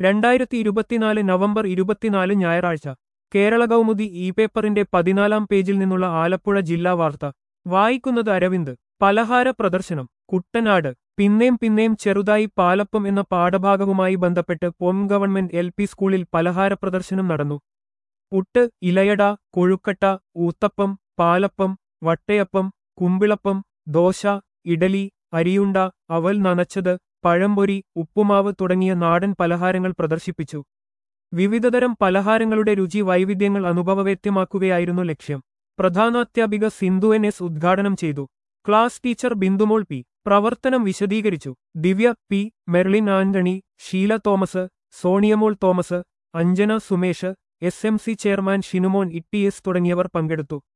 രണ്ടായിരത്തി ഇരുപത്തിനാല് നവംബർ ഇരുപത്തിനാല് ഞായറാഴ്ച കേരള കൗമുദി ഇ പേപ്പറിന്റെ പതിനാലാം പേജിൽ നിന്നുള്ള ആലപ്പുഴ ജില്ലാ വാർത്ത വായിക്കുന്നത് അരവിന്ദ് പലഹാര പ്രദർശനം കുട്ടനാട് പിന്നേം പിന്നേം ചെറുതായി പാലപ്പം എന്ന പാഠഭാഗവുമായി ബന്ധപ്പെട്ട് പൊം ഗവൺമെന്റ് എൽ പി സ്കൂളിൽ പലഹാര പ്രദർശനം നടന്നു പുട്ട് ഇലയട കൊഴുക്കട്ട ഊത്തപ്പം പാലപ്പം വട്ടയപ്പം കുമ്പിളപ്പം ദോശ ഇഡലി അരിയുണ്ട അവൽ നനച്ചത് പഴംപൊരി ഉപ്പുമാവ് തുടങ്ങിയ നാടൻ പലഹാരങ്ങൾ പ്രദർശിപ്പിച്ചു വിവിധതരം പലഹാരങ്ങളുടെ രുചി വൈവിധ്യങ്ങൾ അനുഭവവേദ്യമാക്കുകയായിരുന്നു ലക്ഷ്യം പ്രധാനാധ്യാപിക സിന്ധു എൻ എസ് ഉദ്ഘാടനം ചെയ്തു ക്ലാസ് ടീച്ചർ ബിന്ദുമോൾ പി പ്രവർത്തനം വിശദീകരിച്ചു Divya P Merlin Antony Sheela Thomas Soniyamol Thomas Anjana Sumesh S M C chairman Shinumon E T S തുടങ്ങിയവർ പങ്കെടുത്തു